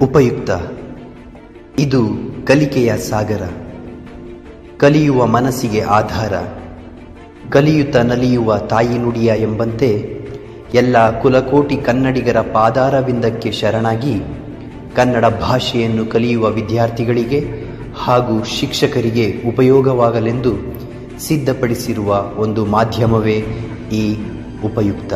ಉಪಯುಕ್ತ ಇದು ಕಲಿಕೆಯ ಸಾಗರ ಕಲಿಯುವ ಮನಸ್ಸಿಗೆ ಆಧಾರ ಕಲಿಯುತ್ತ ನಲಿಯುವ ತಾಯಿ ನುಡಿಯ ಎಂಬಂತೆ ಎಲ್ಲ ಕುಲಕೋಟಿ ಕನ್ನಡಿಗರ ಪಾದಾರವಿಂದಕ್ಕೆ ಶರಣಾಗಿ ಕನ್ನಡ ಭಾಷೆಯನ್ನು ಕಲಿಯುವ ವಿದ್ಯಾರ್ಥಿಗಳಿಗೆ ಹಾಗೂ ಶಿಕ್ಷಕರಿಗೆ ಉಪಯೋಗವಾಗಲೆಂದು ಸಿದ್ಧಪಡಿಸಿರುವ ಒಂದು ಮಾಧ್ಯಮವೇ ಈ ಉಪಯುಕ್ತ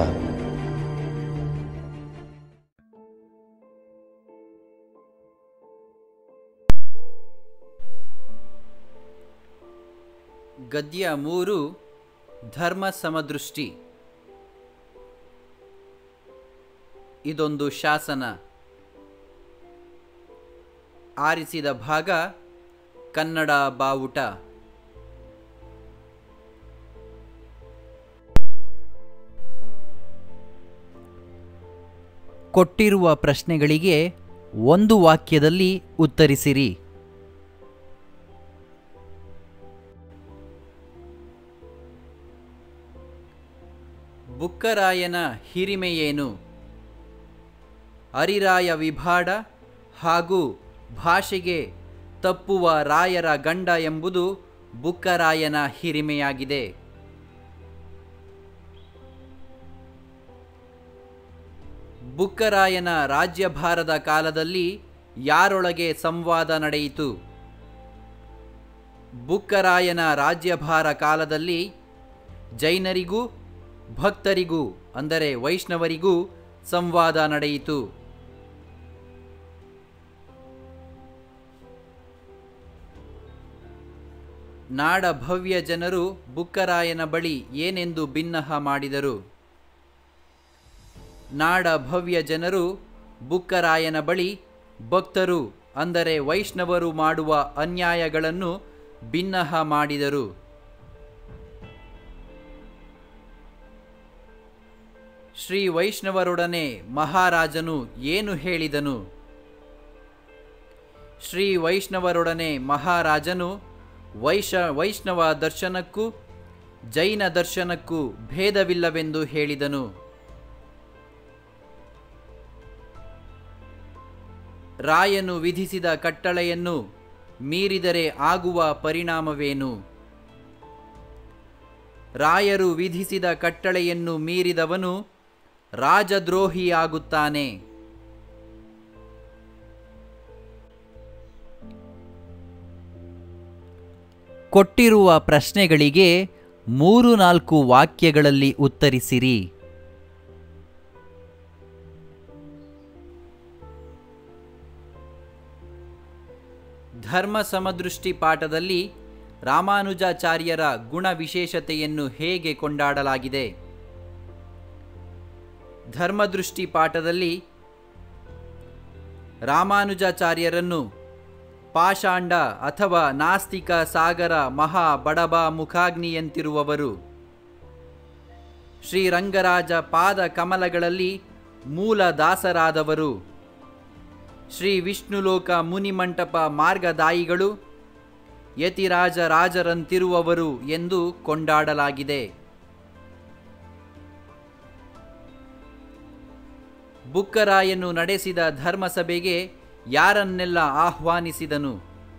ಗದ್ಯ ಮೂರು ಧರ್ಮ ಸಮದೃಷ್ಟಿ ಇದೊಂದು ಶಾಸನ ಆರಿಸಿದ ಭಾಗ ಕನ್ನಡ ಬಾವುಟ ಕೊಟ್ಟಿರುವ ಪ್ರಶ್ನೆಗಳಿಗೆ ಒಂದು ವಾಕ್ಯದಲ್ಲಿ ಉತ್ತರಿಸಿರಿ ಬುಕ್ಕರಾಯನ ಹಿರಿಮೆಯೇನು ಅರಿರಾಯ ವಿಭಾಡ ಹಾಗೂ ಭಾಷೆಗೆ ತಪ್ಪುವ ರಾಯರ ಗಂಡ ಎಂಬುದು ಬುಕ್ಕರಾಯನ ಹಿರಿಮೆಯಾಗಿದೆ ಬುಕ್ಕರಾಯನ ರಾಜ್ಯಭಾರದ ಕಾಲದಲ್ಲಿ ಯಾರೊಳಗೆ ಸಂವಾದ ನಡೆಯಿತು ಬುಕ್ಕರಾಯನ ರಾಜ್ಯಭಾರ ಕಾಲದಲ್ಲಿ ಜೈನರಿಗೂ ಭಕ್ತರಿಗೂ ಅಂದರೆ ವೈಷ್ಣವರಿಗೂ ಸಂವಾದ ನಡೆಯಿತು ನಾಡ ಭವ್ಯ ಜನರು ಬುಕ್ಕರಾಯನ ಬಳಿ ಏನೆಂದು ಬಿನ್ನಹ ಮಾಡಿದರು ನಾಡ ಭವ್ಯ ಜನರು ಬುಕ್ಕರಾಯನ ಬಳಿ ಭಕ್ತರು ಅಂದರೆ ವೈಷ್ಣವರು ಮಾಡುವ ಅನ್ಯಾಯಗಳನ್ನು ಬಿನ್ನಹ ಮಾಡಿದರು ಶ್ರೀ ವೈಷ್ಣವರೊಡನೆ ಮಹಾರಾಜನು ಏನು ಹೇಳಿದನು ಶ್ರೀ ವೈಷ್ಣವರೊಡನೆ ಮಹಾರಾಜನು ವೈಶ ವೈಷ್ಣವ ದರ್ಶನಕ್ಕೂ ಜೈನ ದರ್ಶನಕ್ಕೂ ಭೇದವಿಲ್ಲವೆಂದು ಹೇಳಿದನು ರಾಯನು ವಿಧಿಸಿದ ಕಟ್ಟಳೆಯನ್ನು ಮೀರಿದರೆ ಆಗುವ ಪರಿಣಾಮವೇನು ರಾಯರು ವಿಧಿಸಿದ ಕಟ್ಟಳೆಯನ್ನು ಮೀರಿದವನು ರಾಜದ್ರೋಹಿಯಾಗುತ್ತಾನೆ ಕೊಟ್ಟಿರುವ ಪ್ರಶ್ನೆಗಳಿಗೆ ಮೂರು ನಾಲ್ಕು ವಾಕ್ಯಗಳಲ್ಲಿ ಉತ್ತರಿಸಿರಿ ಧರ್ಮ ಸಮದೃಷ್ಟಿ ಪಾಠದಲ್ಲಿ ರಾಮಾನುಜಾಚಾರ್ಯರ ಗುಣ ವಿಶೇಷತೆಯನ್ನು ಹೇಗೆ ಕೊಂಡಾಡಲಾಗಿದೆ ಧರ್ಮದೃಷ್ಟಿ ಪಾಠದಲ್ಲಿ ರಾಮಾನುಜಾಚಾರ್ಯರನ್ನು ಪಾಷಾಂಡ ಅಥವಾ ನಾಸ್ತಿಕ ಸಾಗರ ಮಹಾ ಬಡಬ ಮುಖಾಗ್ನಿಯಂತಿರುವವರು ಶ್ರೀರಂಗರಾಜ ಪಾದ ಕಮಲಗಳಲ್ಲಿ ಮೂಲ ದಾಸರಾದವರು ಶ್ರೀ ವಿಷ್ಣುಲೋಕ ಮುನಿಮಂಟಪ ಮಾರ್ಗದಾಯಿಗಳು ಯತಿರಾಜ ರಾಜರಂತಿರುವವರು ಎಂದು ಕೊಂಡಾಡಲಾಗಿದೆ ಬುಕ್ಕರಾಯನು ನಡೆಸಿದ ಧರ್ಮಸಭೆಗೆ ಯಾರನ್ನೆಲ್ಲ ಆಹ್ವಾನಿಸಿದನು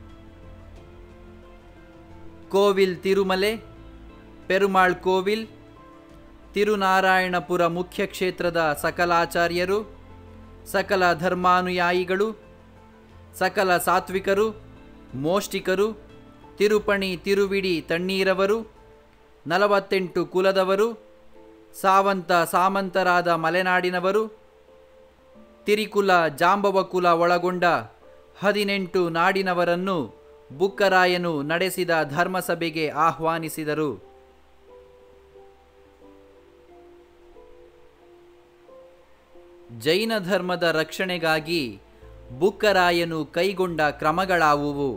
ಕೋವಿಲ್ ತಿರುಮಲೆ ಪೆರುಮಾಳ್ ಕೋವಿಲ್ ತಿರುನಾರಾಯಣಪುರ ಮುಖ್ಯ ಕ್ಷೇತ್ರದ ಸಕಲಾಚಾರ್ಯರು ಸಕಲ ಧರ್ಮಾನುಯಾಯಿಗಳು ಸಕಲ ಸಾತ್ವಿಕರು ಮೋಷ್ಟಿಕರು ತಿರುಪಣಿ ತಿರುವಿಡಿ ತಣ್ಣೀರವರು ನಲವತ್ತೆಂಟು ಕುಲದವರು ಸಾವಂತ ಸಾಮಂತರಾದ ಮಲೆನಾಡಿನವರು ತಿರಿಕುಲ ಜಾಂಬವ ಕುಲ ಒಳಗೊಂಡ ಹದಿನೆಂಟು ನಾಡಿನವರನ್ನು ಬುಕ್ಕರಾಯನು ನಡೆಸಿದ ಧರ್ಮಸಭೆಗೆ ಆಹ್ವಾನಿಸಿದರು ಜೈನ ಧರ್ಮದ ರಕ್ಷಣೆಗಾಗಿ ಬುಕ್ಕರಾಯನು ಕೈಗೊಂಡ ಕ್ರಮಗಳಾವುವು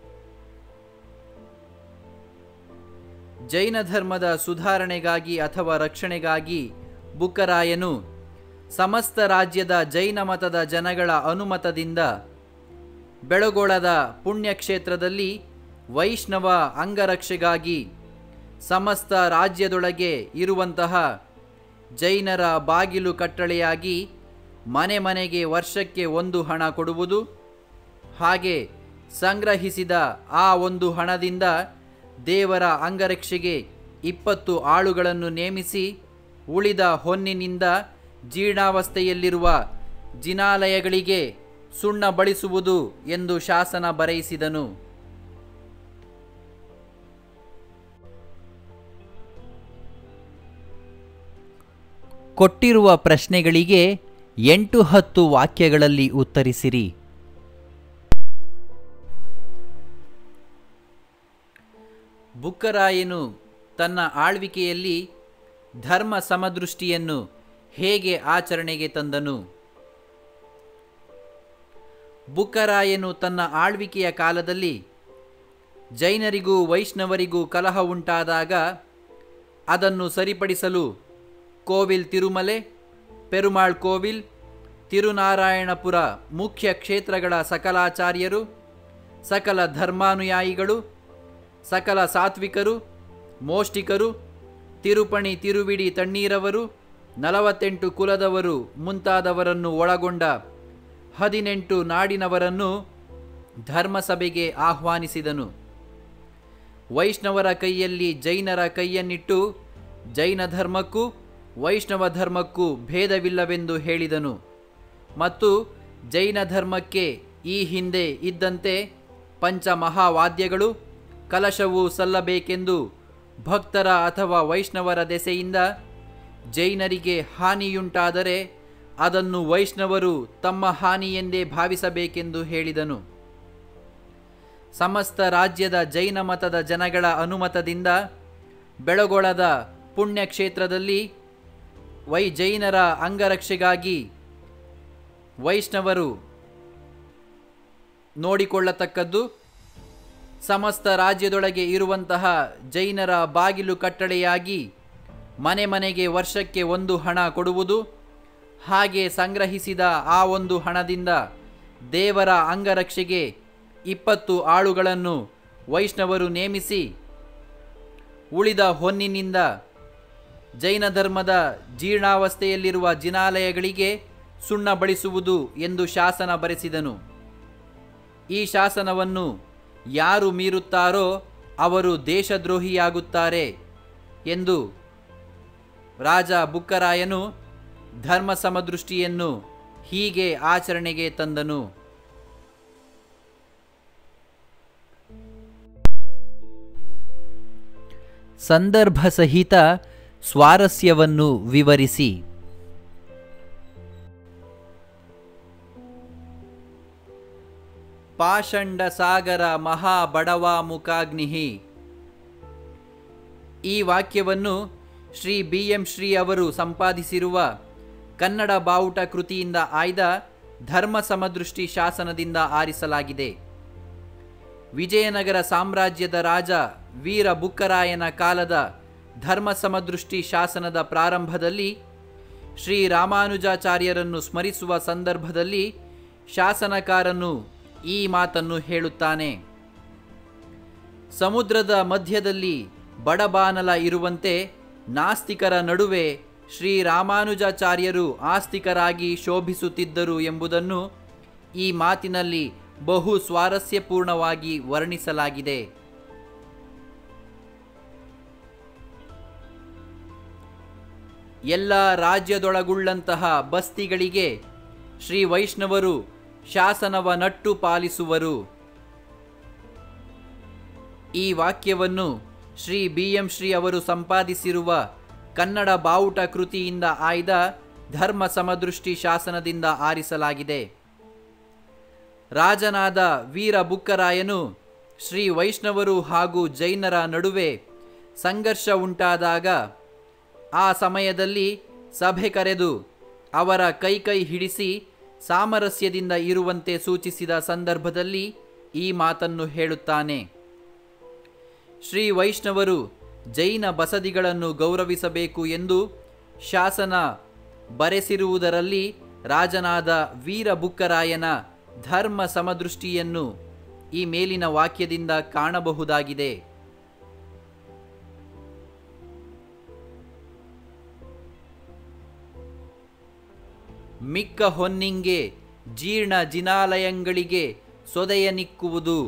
ಜೈನ ಧರ್ಮದ ಸುಧಾರಣೆಗಾಗಿ ಅಥವಾ ರಕ್ಷಣೆಗಾಗಿ ಬುಕ್ಕರಾಯನು ಸಮಸ್ತ ರಾಜ್ಯದ ಜೈನ ಮತದ ಜನಗಳ ಅನುಮತದಿಂದ ಬೆಳಗೊಳದ ಪುಣ್ಯಕ್ಷೇತ್ರದಲ್ಲಿ ವೈಷ್ಣವ ಅಂಗರಕ್ಷೆಗಾಗಿ ಸಮಸ್ತ ರಾಜ್ಯದೊಳಗೆ ಇರುವಂತಹ ಜೈನರ ಬಾಗಿಲು ಕಟ್ಟಳೆಯಾಗಿ ಮನೆ ಮನೆಗೆ ವರ್ಷಕ್ಕೆ ಒಂದು ಹಣ ಕೊಡುವುದು ಹಾಗೆ ಸಂಗ್ರಹಿಸಿದ ಆ ಒಂದು ಹಣದಿಂದ ದೇವರ ಅಂಗರಕ್ಷೆಗೆ ಇಪ್ಪತ್ತು ಆಳುಗಳನ್ನು ನೇಮಿಸಿ ಉಳಿದ ಹೊನ್ನಿನಿಂದ ಜೀರ್ಣಾವಸ್ಥೆಯಲ್ಲಿರುವ ಜಿನಾಲಯಗಳಿಗೆ ಸುಣ್ಣ ಬಳಿಸುವುದು ಎಂದು ಶಾಸನ ಬರೆಯಿಸಿದನು ಕೊಟ್ಟಿರುವ ಪ್ರಶ್ನೆಗಳಿಗೆ ಎಂಟು ಹತ್ತು ವಾಕ್ಯಗಳಲ್ಲಿ ಉತ್ತರಿಸಿರಿ ಬುಕ್ಕರಾಯನು ತನ್ನ ಆಳ್ವಿಕೆಯಲ್ಲಿ ಧರ್ಮ ಸಮದೃಷ್ಟಿಯನ್ನು ಹೇಗೆ ಆಚರಣೆಗೆ ತಂದನು ಬುಕ್ಕರಾಯನು ತನ್ನ ಆಳ್ವಿಕೆಯ ಕಾಲದಲ್ಲಿ ಜೈನರಿಗೂ ವೈಷ್ಣವರಿಗೂ ಕಲಹ ಉಂಟಾದಾಗ ಅದನ್ನು ಸರಿಪಡಿಸಲು ಕೋವಿಲ್ ತಿರುಮಲೆ ಪೆರುಮಾಳ್ ಕೋವಿಲ್ ತಿರುನಾರಾಯಣಪುರ ಮುಖ್ಯ ಕ್ಷೇತ್ರಗಳ ಸಕಲಾಚಾರ್ಯರು ಸಕಲ ಧರ್ಮಾನುಯಾಯಿಗಳು ಸಕಲ ಸಾತ್ವಿಕರು ಮೋಷ್ಟಿಕರು ತಿರುಪಣಿ ತಿರುವಿಡಿ ತಣ್ಣೀರವರು ನಲವತ್ತೆಂಟು ಕುಲದವರು ಮುಂತಾದವರನ್ನು ಒಳಗೊಂಡ ಹದಿನೆಂಟು ನಾಡಿನವರನ್ನು ಧರ್ಮಸಭೆಗೆ ಆಹ್ವಾನಿಸಿದನು ವೈಷ್ಣವರ ಕೈಯಲ್ಲಿ ಜೈನರ ಕೈಯನ್ನಿಟ್ಟು ಜೈನ ಧರ್ಮಕ್ಕೂ ವೈಷ್ಣವ ಧರ್ಮಕ್ಕೂ ಭೇದವಿಲ್ಲವೆಂದು ಹೇಳಿದನು ಮತ್ತು ಜೈನ ಧರ್ಮಕ್ಕೆ ಈ ಹಿಂದೆ ಇದ್ದಂತೆ ಪಂಚ ಮಹಾವಾದ್ಯಗಳು ಕಲಶವು ಸಲ್ಲಬೇಕೆಂದು ಭಕ್ತರ ಅಥವಾ ವೈಷ್ಣವರ ದೆಸೆಯಿಂದ ಜೈನರಿಗೆ ಹಾನಿಯುಂಟಾದರೆ ಅದನ್ನು ವೈಷ್ಣವರು ತಮ್ಮ ಹಾನಿಯೆಂದೇ ಭಾವಿಸಬೇಕೆಂದು ಹೇಳಿದನು ಸಮಸ್ತ ರಾಜ್ಯದ ಜೈನ ಮತದ ಜನಗಳ ಅನುಮತದಿಂದ ಬೆಳಗೊಳದ ಪುಣ್ಯಕ್ಷೇತ್ರದಲ್ಲಿ ವೈ ಜೈನರ ಅಂಗರಕ್ಷೆಗಾಗಿ ವೈಷ್ಣವರು ನೋಡಿಕೊಳ್ಳತಕ್ಕದ್ದು ಸಮಸ್ತ ರಾಜ್ಯದೊಳಗೆ ಇರುವಂತಹ ಜೈನರ ಬಾಗಿಲು ಕಟ್ಟಳೆಯಾಗಿ ಮನೆ ಮನೆಗೆ ವರ್ಷಕ್ಕೆ ಒಂದು ಹಣ ಕೊಡುವುದು ಹಾಗೆ ಸಂಗ್ರಹಿಸಿದ ಆ ಒಂದು ಹಣದಿಂದ ದೇವರ ಅಂಗರಕ್ಷೆಗೆ ಇಪ್ಪತ್ತು ಆಳುಗಳನ್ನು ವೈಷ್ಣವರು ನೇಮಿಸಿ ಉಳಿದ ಹೊನ್ನಿನಿಂದ ಜೈನ ಧರ್ಮದ ಜೀರ್ಣಾವಸ್ಥೆಯಲ್ಲಿರುವ ಜಿನಾಲಯಗಳಿಗೆ ಸುಣ್ಣ ಬಳಿಸುವುದು ಎಂದು ಶಾಸನ ಬರೆಸಿದನು ಈ ಶಾಸನವನ್ನು ಯಾರು ಮೀರುತ್ತಾರೋ ಅವರು ದೇಶದ್ರೋಹಿಯಾಗುತ್ತಾರೆ ಎಂದು ರಾಜ ಬುಕ್ಕರಾಯನು ಧರ್ಮ ಸಮದೃಷ್ಟಿಯನ್ನು ಹೀಗೆ ಆಚರಣೆಗೆ ತಂದನು ಸಂದರ್ಭ ಸಹಿತ ಸ್ವಾರಸ್ಯವನ್ನು ವಿವರಿಸಿ ಪಾಷಂಡ ಸಾಗರ ಮಹಾಬಡವ ಮುಖಾಗ್ನಿಹಿ ಈ ವಾಕ್ಯವನ್ನು ಶ್ರೀ ಬಿ ಎಂ ಶ್ರೀ ಅವರು ಸಂಪಾದಿಸಿರುವ ಕನ್ನಡ ಬಾವುಟ ಕೃತಿಯಿಂದ ಆಯ್ದ ಧರ್ಮ ಸಮದೃಷ್ಟಿ ಶಾಸನದಿಂದ ಆರಿಸಲಾಗಿದೆ ವಿಜಯನಗರ ಸಾಮ್ರಾಜ್ಯದ ರಾಜ ವೀರ ಬುಕ್ಕರಾಯನ ಕಾಲದ ಧರ್ಮ ಸಮದೃಷ್ಟಿ ಶಾಸನದ ಪ್ರಾರಂಭದಲ್ಲಿ ಶ್ರೀ ರಾಮಾನುಜಾಚಾರ್ಯರನ್ನು ಸ್ಮರಿಸುವ ಸಂದರ್ಭದಲ್ಲಿ ಶಾಸನಕಾರನು ಈ ಮಾತನ್ನು ಹೇಳುತ್ತಾನೆ ಸಮುದ್ರದ ಮಧ್ಯದಲ್ಲಿ ಬಡಬಾನಲ ಇರುವಂತೆ ನಾಸ್ತಿಕರ ನಡುವೆ ಶ್ರೀ ರಾಮಾನುಜಾಚಾರ್ಯರು ಆಸ್ತಿಕರಾಗಿ ಶೋಭಿಸುತ್ತಿದ್ದರು ಎಂಬುದನ್ನು ಈ ಮಾತಿನಲ್ಲಿ ಬಹು ಸ್ವಾರಸ್ಯಪೂರ್ಣವಾಗಿ ವರ್ಣಿಸಲಾಗಿದೆ ಎಲ್ಲ ರಾಜ್ಯದೊಳಗುಳ್ಳಂತಹ ಬಸ್ತಿಗಳಿಗೆ ಶ್ರೀ ವೈಷ್ಣವರು ಶಾಸನವ ನಟ್ಟು ಪಾಲಿಸುವರು ಈ ವಾಕ್ಯವನ್ನು ಶ್ರೀ ಬಿ ಎಂ ಶ್ರೀ ಅವರು ಸಂಪಾದಿಸಿರುವ ಕನ್ನಡ ಬಾವುಟ ಕೃತಿಯಿಂದ ಆಯ್ದ ಧರ್ಮ ಸಮದೃಷ್ಟಿ ಶಾಸನದಿಂದ ಆರಿಸಲಾಗಿದೆ ರಾಜನಾದ ವೀರ ಬುಕ್ಕರಾಯನು ಶ್ರೀ ವೈಷ್ಣವರು ಹಾಗೂ ಜೈನರ ನಡುವೆ ಸಂಘರ್ಷ ಉಂಟಾದಾಗ ಆ ಸಮಯದಲ್ಲಿ ಸಭೆ ಕರೆದು ಅವರ ಕೈ ಕೈ ಹಿಡಿಸಿ ಸಾಮರಸ್ಯದಿಂದ ಇರುವಂತೆ ಸೂಚಿಸಿದ ಸಂದರ್ಭದಲ್ಲಿ ಈ ಮಾತನ್ನು ಹೇಳುತ್ತಾನೆ ಶ್ರೀ ವೈಷ್ಣವರು ಜೈನ ಬಸದಿಗಳನ್ನು ಗೌರವಿಸಬೇಕು ಎಂದು ಶಾಸನ ಬರೆಸಿರುವುದರಲ್ಲಿ ರಾಜನಾದ ವೀರ ಬುಕ್ಕರಾಯನ ಧರ್ಮ ಸಮದೃಷ್ಟಿಯನ್ನು ಈ ಮೇಲಿನ ವಾಕ್ಯದಿಂದ ಕಾಣಬಹುದಾಗಿದೆ ಮಿಕ್ಕ ಹೊನ್ನಿಂಗೆ ಜೀರ್ಣ ಜಿನಾಲಯಗಳಿಗೆ ಸೊದೆಯ ನಿಕ್ಕುವುದು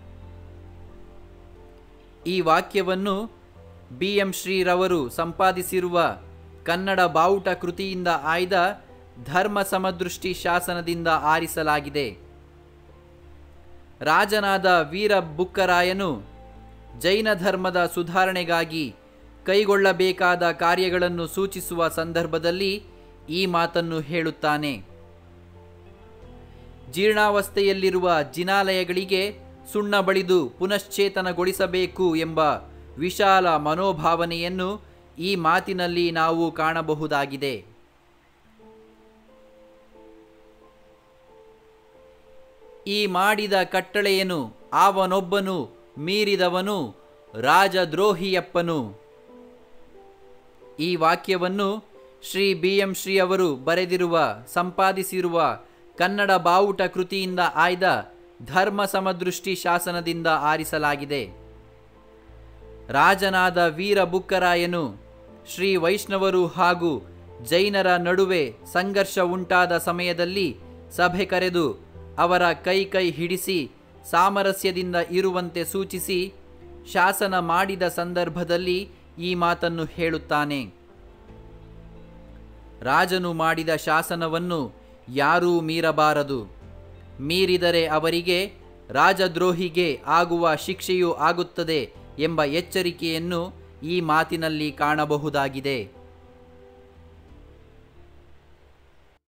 ಈ ವಾಕ್ಯವನ್ನು ಬಿ ಎಂ ಶ್ರೀರವರು ಸಂಪಾದಿಸಿರುವ ಕನ್ನಡ ಬಾವುಟ ಕೃತಿಯಿಂದ ಆಯ್ದ ಧರ್ಮ ಸಮದೃಷ್ಟಿ ಶಾಸನದಿಂದ ಆರಿಸಲಾಗಿದೆ ರಾಜನಾದ ವೀರ ಬುಕ್ಕರಾಯನು ಜೈನ ಧರ್ಮದ ಸುಧಾರಣೆಗಾಗಿ ಕೈಗೊಳ್ಳಬೇಕಾದ ಕಾರ್ಯಗಳನ್ನು ಸೂಚಿಸುವ ಸಂದರ್ಭದಲ್ಲಿ ಈ ಮಾತನ್ನು ಹೇಳುತ್ತಾನೆ ಜೀರ್ಣಾವಸ್ಥೆಯಲ್ಲಿರುವ ಜಿನಾಲಯಗಳಿಗೆ ಸುಣ್ಣ ಬಳಿದು ಪುನಶ್ಚೇತನಗೊಳಿಸಬೇಕು ಎಂಬ ವಿಶಾಲ ಮನೋಭಾವನೆಯನ್ನು ಈ ಮಾತಿನಲ್ಲಿ ನಾವು ಕಾಣಬಹುದಾಗಿದೆ ಈ ಮಾಡಿದ ಕಟ್ಟಳೆಯನು ಅವನೊಬ್ಬನು ಮೀರಿದವನು ರಾಜದ್ರೋಹಿಯಪ್ಪನು ಈ ವಾಕ್ಯವನ್ನು ಶ್ರೀ ಬಿ ಎಂ ಶ್ರೀ ಅವರು ಬರೆದಿರುವ ಸಂಪಾದಿಸಿರುವ ಕನ್ನಡ ಬಾವುಟ ಕೃತಿಯಿಂದ ಆಯ್ದ ಧರ್ಮ ಸಮದೃಷ್ಟಿ ಶಾಸನದಿಂದ ಆರಿಸಲಾಗಿದೆ ರಾಜನಾದ ವೀರ ಬುಕ್ಕರಾಯನು ಶ್ರೀ ವೈಷ್ಣವರು ಹಾಗೂ ಜೈನರ ನಡುವೆ ಸಂಘರ್ಷ ಉಂಟಾದ ಸಮಯದಲ್ಲಿ ಸಭೆ ಕರೆದು ಅವರ ಕೈ ಕೈ ಹಿಡಿಸಿ ಸಾಮರಸ್ಯದಿಂದ ಇರುವಂತೆ ಸೂಚಿಸಿ ಶಾಸನ ಮಾಡಿದ ಸಂದರ್ಭದಲ್ಲಿ ಈ ಮಾತನ್ನು ಹೇಳುತ್ತಾನೆ ರಾಜನು ಮಾಡಿದ ಶಾಸನವನ್ನು ಯಾರೂ ಮೀರಬಾರದು ಮೀರಿದರೆ ಅವರಿಗೆ ರಾಜದ್ರೋಹಿಗೆ ಆಗುವ ಶಿಕ್ಷೆಯೂ ಆಗುತ್ತದೆ ಎಂಬ ಎಚ್ಚರಿಕೆಯನ್ನು ಈ ಮಾತಿನಲ್ಲಿ ಕಾಣಬಹುದಾಗಿದೆ